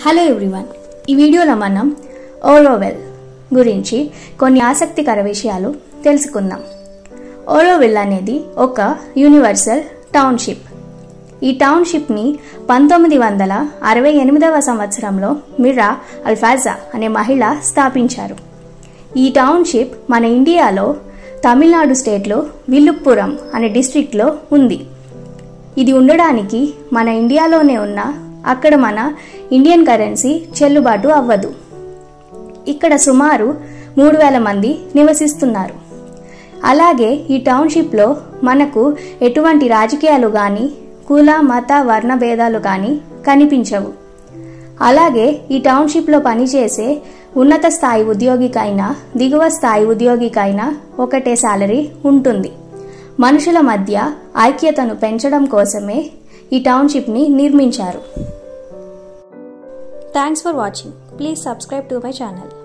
hello everyone ఈ వీడియోలో మనం ఓరోవెల్ గురించి కొన్ని ఆసక్తికర విషయాలు తెలుసుకుందాం ఓరోవెల్ అనేది ఒక యూనివర్సల్ టౌన్షిప్ ఈ టౌన్షిప్ని పంతొమ్మిది వందల అరవై ఎనిమిదవ సంవత్సరంలో మిర్రా అల్ఫాజా అనే మహిళ స్థాపించారు ఈ టౌన్షిప్ మన ఇండియాలో తమిళనాడు స్టేట్లో విల్లుపురం అనే డిస్ట్రిక్ట్లో ఉంది ఇది ఉండడానికి మన ఇండియాలోనే ఉన్న అక్కడ మన ఇండియన్ కరెన్సీ చెల్లుబాటు అవ్వదు ఇక్కడ సుమారు మూడు వేల మంది నివసిస్తున్నారు అలాగే ఈ టౌన్షిప్లో మనకు ఎటువంటి రాజకీయాలు కానీ కుల మత వర్ణ భేదాలు కానీ కనిపించవు అలాగే ఈ టౌన్షిప్లో పనిచేసే ఉన్నత స్థాయి ఉద్యోగికైనా దిగువ స్థాయి ఉద్యోగికైనా ఒకటే శాలరీ ఉంటుంది మనుషుల మధ్య ఐక్యతను పెంచడం కోసమే ఈ టౌన్షిప్ని నిర్మించారు thanks for watching please subscribe to my channel